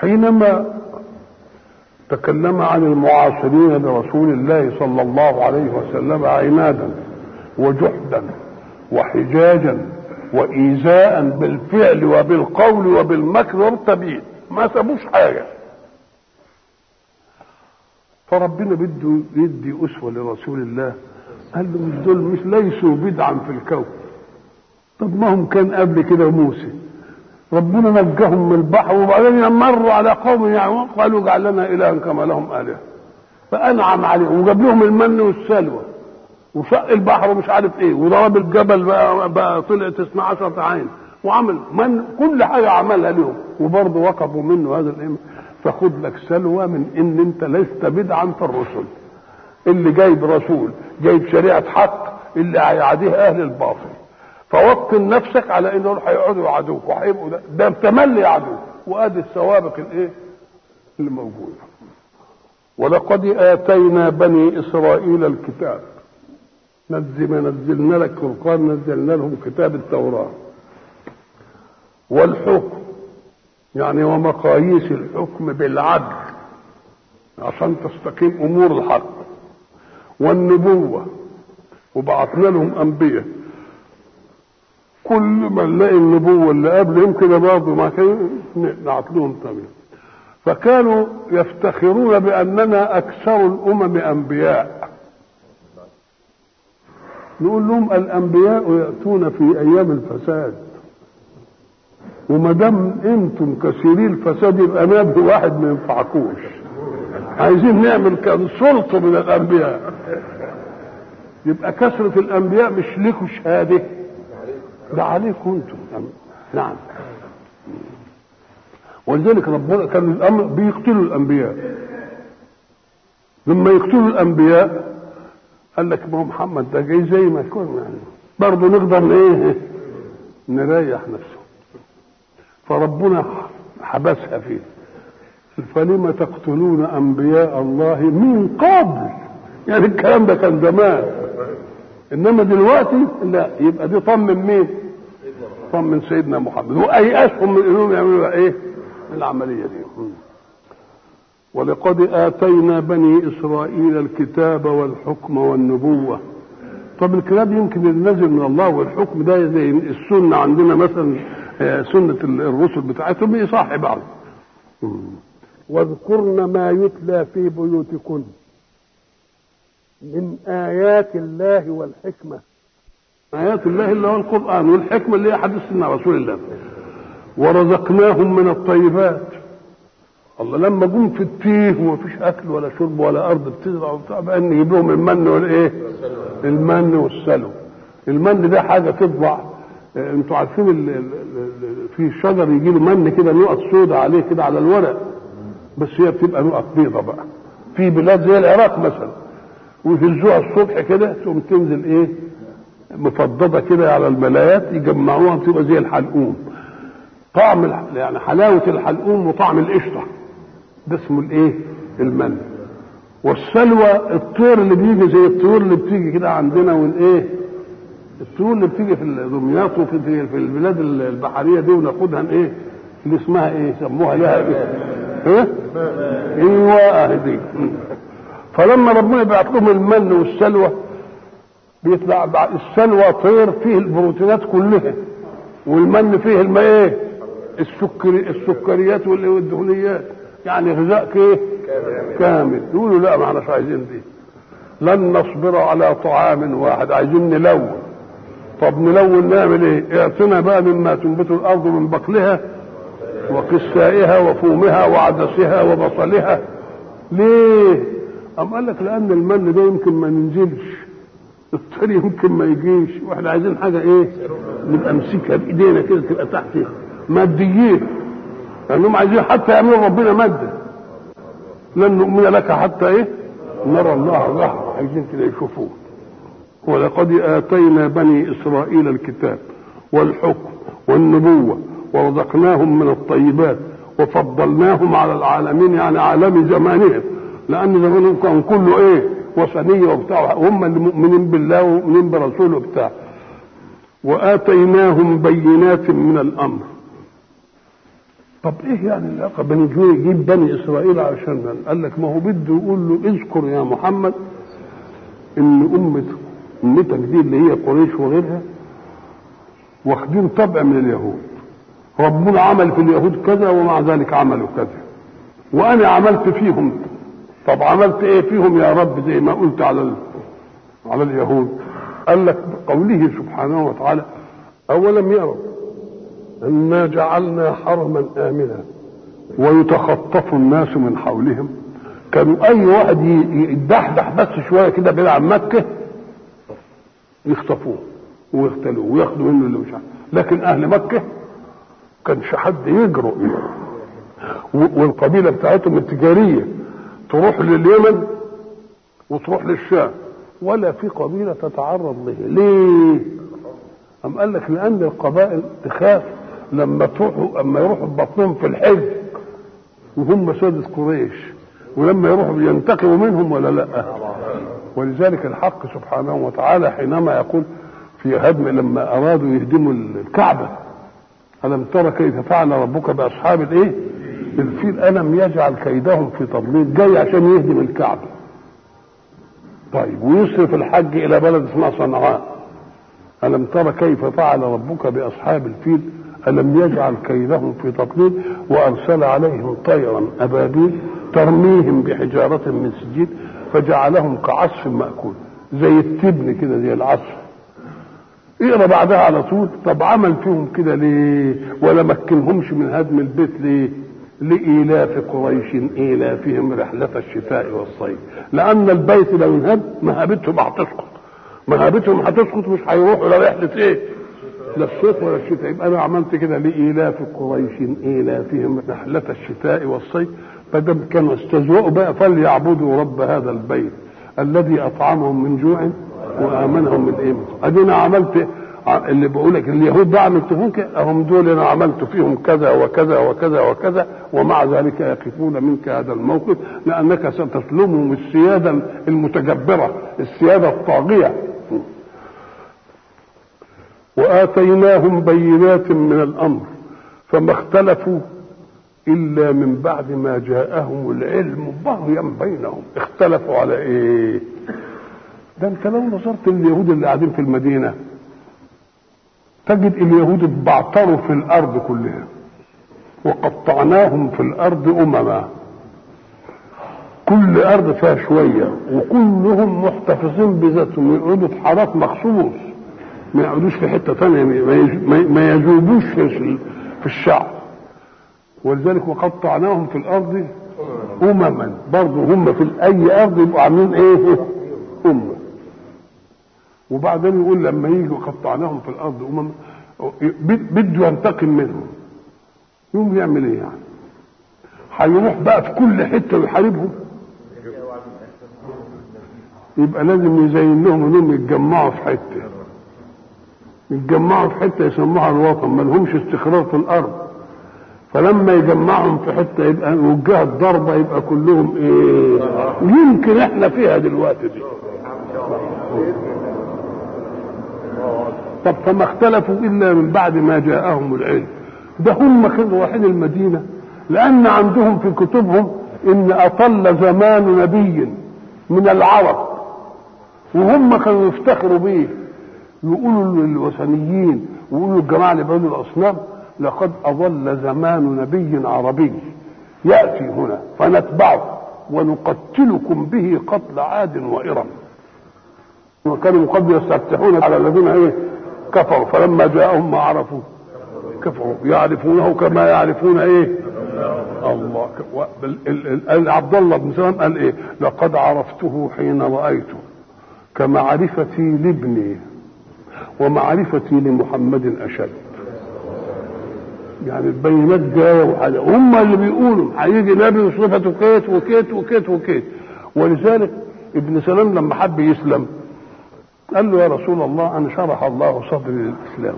حينما تكلم عن المعاصرين برسول الله صلى الله عليه وسلم عنادا وجحدا وحجاجا وإيذاء بالفعل وبالقول وبالمكر والتبيين ما سابوش حاجة فربنا بده يدي أسوة لرسول الله قال له مش دول مش ليسوا بدعا في الكون طب ما هم كان قبل كده موسى ربنا نجاهم من البحر وبعدين مروا على قوم يعمون قالوا اجعل لنا الها كما لهم الهه فانعم عليهم وجاب لهم المن والسلوى وشق البحر ومش عارف ايه وضرب الجبل بقى, بقى طلعت 12 عين وعمل من كل حاجه عملها لهم وبرضه وقفوا منه هذا الامر فخد لك سلوى من ان انت لست بدعا في الرسل اللي جايب رسول جايب شريعه حق اللي هيعاديه اهل الباطل فوطن نفسك على انهم هيقعدوا يعادوك وهيبقوا ده, ده تملي يعادوك وادي السوابق الايه اللي موجوده ولقد اتينا بني اسرائيل الكتاب نزل ما نزلنا لك فرقان نزلنا لهم كتاب التوراه والحكم يعني ومقاييس الحكم بالعدل عشان تستقيم امور الحق والنبوه وبعثنا لهم انبياء كل ما نلاقي النبوة اللي قبلهم كده برضه ما كان نعت لهم تمام فكانوا يفتخرون بأننا أكثر الأمم أنبياء نقول لهم الأنبياء يأتون في أيام الفساد وما دام انتم كثيري الفساد يبقى نبي واحد ما ينفعكوش عايزين نعمل كان سلطه من الانبياء يبقى كثره الانبياء مش لكم شهاده ده عليكم انتم نعم ولذلك ربنا كان الامر بيقتلوا الانبياء لما يقتلوا الانبياء قال لك ما هو محمد ده جاي زي ما يكون يعني برضه نقدر ايه نريح نفسه فربنا حبسها فيه فلم تقتلون انبياء الله من قبل يعني الكلام ده كان زمان انما دلوقتي لا يبقى دي طمن مين طمن سيدنا محمد وايأسهم من انهم يعملوا ايه العمليه دي ولقد اتينا بني اسرائيل الكتاب والحكم والنبوه طب الكتاب يمكن ينزل من الله والحكم ده زي السنه عندنا مثلا سنه الرسل بتاعتهم يصح بعض واذكرن ما يتلى في بيوتكن من آيات الله والحكمة آيات الله اللي هو القرآن والحكمة اللي هي حديث سنة رسول الله ورزقناهم من الطيبات الله لما جم في التيه ومفيش أكل ولا شرب ولا أرض بتزرع وبتاع بقى نجيب لهم المن والإيه؟ المن والسلو المن ده حاجة تطبع انتوا عارفين ال ال ال في شجر يجي له من كده نقط سودة عليه كده على الورق بس هي بتبقى نقط بيضة بقى في بلاد زي العراق مثلا ويهزوها الصبح كده تقوم تنزل ايه مفضضه كده على الملايات يجمعوها بتبقى زي الحلقوم طعم يعني حلاوه الحلقوم وطعم القشطه ده اسمه الايه المن والسلوى الطير اللي بيجي زي الطيور اللي بتيجي كده عندنا والايه الطيور اللي بتيجي في دمياط وفي في البلاد البحريه دي وناخدها ايه اللي اسمها ايه يسموها لها ايه ايوه اهي دي فلما ربنا يبعت لهم المن والسلوى بيطلع السلوى طير فيه البروتينات كلها والمن فيه الما ايه السكري السكريات والدهنيات يعني غذاء ايه كامل يقولوا لا ما احناش عايزين دي لن نصبر على طعام واحد عايزين نلون طب نلون نعمل ايه اعطنا بقى مما تنبت الارض من بقلها وقسائها وفومها وعدسها وبصلها ليه أم قال لك لأن المن ده يمكن ما ينزلش الطير يمكن ما يجيش واحنا عايزين حاجة إيه نبقى نمسكها بإيدينا كده تبقى تحت ماديين لأنهم عايزين حتى يعملوا ربنا مادة لن نؤمن لك حتى إيه نرى الله ظهر عايزين كده يشوفوه ولقد آتينا بني إسرائيل الكتاب والحكم والنبوة ورزقناهم من الطيبات وفضلناهم على العالمين يعني عالم زمانهم لان زمانهم كان كله ايه وثنيه وبتاع هم اللي مؤمنين بالله ومؤمنين برسوله وبتاع واتيناهم بينات من الامر طب ايه يعني العلاقه بين يجيب بني اسرائيل عشان قال لك ما هو بده يقول له اذكر يا محمد ان امه امتك دي اللي هي قريش وغيرها واخدين طبع من اليهود ربنا عمل في اليهود كذا ومع ذلك عملوا كذا وانا عملت فيهم طب عملت ايه فيهم يا رب زي ما قلت على على اليهود قال لك بقوله سبحانه وتعالى اولم يروا انا جعلنا حرما امنا ويتخطف الناس من حولهم كانوا اي واحد يدحدح بس شويه كده بعيد عن مكه يخطفوه ويغتالوه وياخدوا منه اللي مش عارف لكن اهل مكه كانش حد يجرؤ والقبيله بتاعتهم التجاريه تروح لليمن وتروح للشام ولا في قبيله تتعرض له ليه أم قال لك لأن القبائل تخاف لما تروحوا أما يروحوا ببطنهم في الحج وهم سادة قريش ولما يروحوا ينتقموا منهم ولا لا ولذلك الحق سبحانه وتعالى حينما يقول في هدم لما أرادوا يهدموا الكعبة ألم ترى كيف فعل ربك بأصحاب الإيه؟ الفيل ألم يجعل كيدهم في تضليل جاي عشان يهدم الكعبة طيب ويصرف الحج إلى بلد اسمها صنعاء ألم ترى كيف فعل ربك بأصحاب الفيل ألم يجعل كيدهم في تضليل وأرسل عليهم طيرا أبابيل ترميهم بحجارة من سجيل فجعلهم كعصف مأكول زي التبن كده زي العصف اقرا بعدها على طول طب عمل فيهم كده ليه ولا مكنهمش من هدم البيت ليه لإيلاف قريش إيلافهم رحلة الشتاء والصيف لأن البيت لو انهد مهابتهم هتسقط مهابتهم هتسقط مش هيروحوا لرحلة إيه؟ لا الصيف ولا الشتاء يبقى أنا عملت كده لإيلاف قريش إيلافهم رحلة الشتاء والصيف فدام كانوا استزوأوا بقى فليعبدوا رب هذا البيت الذي أطعمهم من جوع وآمنهم من إيه؟ أدينا عملت اللي بقول لك اليهود ده عملت فيهم كده هم دول انا عملت فيهم كذا وكذا وكذا وكذا ومع ذلك يقفون منك هذا الموقف لانك ستسلمهم السياده المتجبره السياده الطاغيه واتيناهم بينات من الامر فما اختلفوا الا من بعد ما جاءهم العلم بغيا بينهم اختلفوا على ايه ده انت لو نظرت اليهود اللي قاعدين في المدينه تجد اليهود اتبعتروا في الارض كلها وقطعناهم في الارض امما كل ارض فيها شويه وكلهم محتفظين بذاتهم يقعدوا في حارات مخصوص ما يقعدوش في حته ثانيه ما يجوبوش في في الشعب ولذلك وقطعناهم في الارض امما برضه هم في اي ارض يبقوا عاملين ايه امه وبعدين يقول لما يجوا قطعناهم في الارض امم بده ينتقم منهم يقوم يعمل ايه يعني هيروح بقى في كل حته ويحاربهم يبقى لازم يزين لهم انهم يتجمعوا في حته يتجمعوا في حته يسموها الوطن ما لهمش استقرار في الارض فلما يجمعهم في حته يبقى وجهه ضربه يبقى كلهم ايه يمكن احنا فيها دلوقتي دي طب فما اختلفوا الا من بعد ما جاءهم العلم ده هم كانوا رايحين المدينه لان عندهم في كتبهم ان اطل زمان نبي من العرب وهم كانوا يفتخروا به يقولوا للوثنيين ويقولوا الجماعه اللي بيعبدوا الاصنام لقد اضل زمان نبي عربي ياتي هنا فنتبعه ونقتلكم به قتل عاد وارم وكانوا قد يستفتحون على الذين ايه كفروا فلما جاءهم ما عرفوا كفروا يعرفونه كما يعرفون ايه الله عبد الله بن سلام قال ايه لقد عرفته حين رايته كمعرفتي لابني ومعرفتي لمحمد اشد يعني البينات جايه وحاجه هم اللي بيقولوا هيجي نبي وصفته كيت وكيت وكيت وكيت ولذلك ابن سلام لما حب يسلم قال له يا رسول الله انا شرح الله صدري للاسلام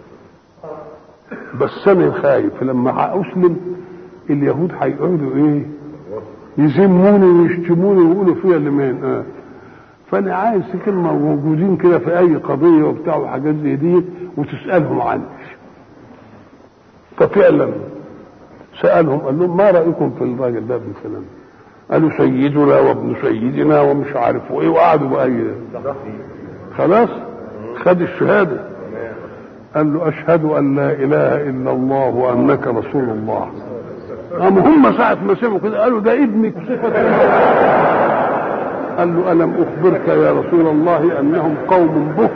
بس انا خايف لما اسلم اليهود هيقعدوا ايه يذموني ويشتموني ويقولوا فيا اللي مين آه. فانا عايز كلمه موجودين كده في اي قضيه وبتاع وحاجات زي دي وتسالهم عني ففعلا سالهم قال لهم ما رايكم في الراجل ده ابن سلام قالوا سيدنا وابن سيدنا ومش عارف ايه وقعدوا بقى خلاص خد الشهاده قال له اشهد ان لا اله الا الله وانك رسول الله قام هم ساعة ما سمعوا كده قالوا ده ابنك صفة قال له ألم أخبرك يا رسول الله أنهم قوم بهت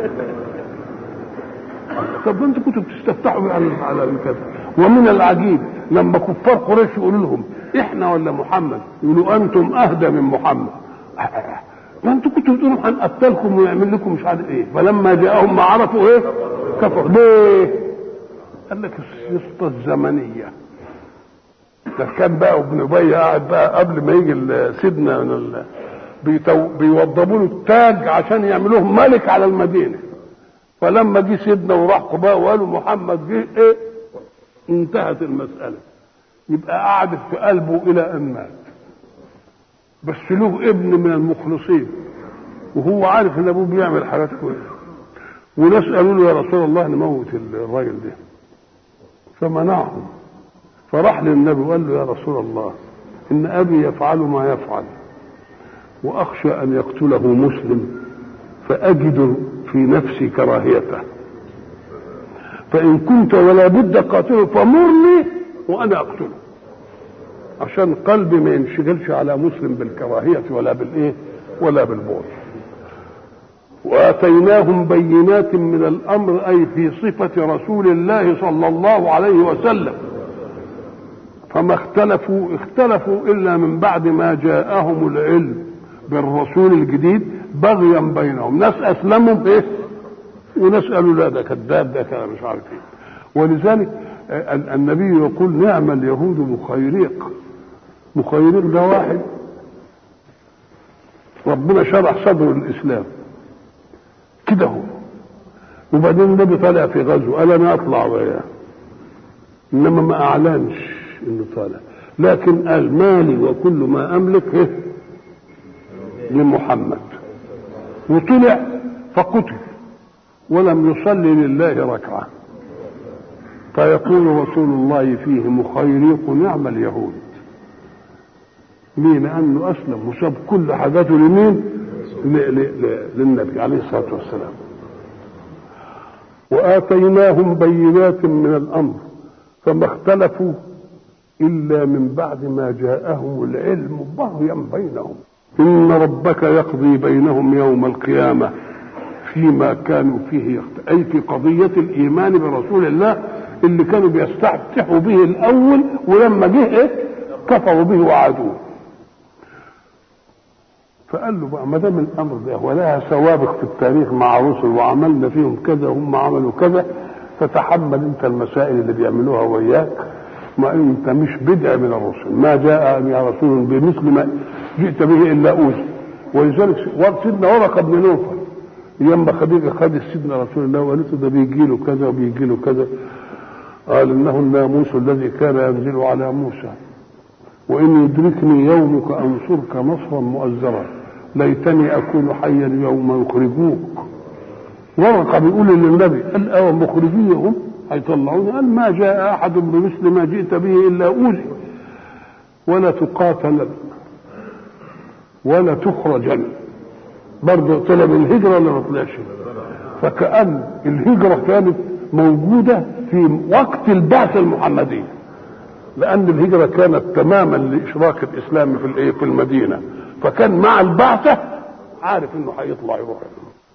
طب انتوا كنتوا بتستفتحوا على على كده ومن العجيب لما كفار قريش يقولوا لهم احنا ولا محمد يقولوا انتم اهدى من محمد ما انتوا كنتوا بتقولوا هنقتلكم ونعمل لكم مش عارف ايه فلما جاءهم ما عرفوا ايه كفروا ليه؟ قال لك السيسطة الزمنية ده كان بقى ابن ابي قاعد بقى قبل ما يجي سيدنا من ال... بيتو... بيوضبوا له التاج عشان يعملوه ملك على المدينه فلما جه سيدنا وراح قباء وقالوا محمد جه ايه انتهت المساله يبقى قعدت في قلبه الى ان مات بس له ابن من المخلصين وهو عارف ان ابوه بيعمل حاجات كويسه وناس قالوا له يا رسول الله نموت الراجل ده فمنعهم فراح للنبي وقال له يا رسول الله ان ابي يفعل ما يفعل واخشى ان يقتله مسلم فاجد في نفسي كراهيته فان كنت ولا بد قاتله فمرني وانا اقتله عشان قلبي ما ينشغلش على مسلم بالكراهيه ولا بالايه ولا بالبغض واتيناهم بينات من الامر اي في صفه رسول الله صلى الله عليه وسلم فما اختلفوا اختلفوا الا من بعد ما جاءهم العلم بالرسول الجديد بغيا بينهم ناس اسلموا بايه وناس قالوا لا ده كذاب ده كده مش عارف ايه ولذلك النبي يقول نعم اليهود مخيريق مخيريق ده واحد ربنا شرح صدره الاسلام كده هو وبعدين النبي طالع في غزو قال انا اطلع وياه انما ما اعلنش انه طالع لكن قال مالي وكل ما املك إيه؟ لمحمد وطلع فقتل ولم يصلي لله ركعه فيقول رسول الله فيه مخيريق نعم اليهود ليه لانه اسلم وساب كل حاجاته لمين للنبي عليه الصلاه والسلام واتيناهم بينات من الامر فما اختلفوا إلا من بعد ما جاءهم العلم بغيا بينهم إن ربك يقضي بينهم يوم القيامة فيما كانوا فيه يخت... أي في قضية الإيمان برسول الله اللي كانوا بيستفتحوا به الأول ولما جه إيه كفروا به وعادوه فقال له بقى ما دام الامر ده ولها سوابق في التاريخ مع رسل وعملنا فيهم كذا هم عملوا كذا فتحمل انت المسائل اللي بيعملوها وياك ما انت مش بدع من الرسل ما جاء يا رسول بمثل ما جئت به الا اوذي ولذلك سيدنا ورقه بن نوفل يما خديجه خد سيدنا رسول الله وقالت له ده بيجي له كذا وبيجي له كذا قال انه الناموس الذي كان ينزل على موسى وان يدركني يومك انصرك نصرا مؤزرا ليتني اكون حيا يوم يخرجوك ورقه بيقول للنبي قال او مخرجيهم هيطلعوني قال ما جاء احد بمثل ما جئت به الا اوذي ولا تقاتل ولا تخرجن برضه طلب الهجرة ولا ما طلعش فكأن الهجرة كانت موجودة في وقت البعثة المحمدية لأن الهجرة كانت تماما لإشراك الإسلام في الإيه في المدينة فكان مع البعثة عارف إنه هيطلع يروح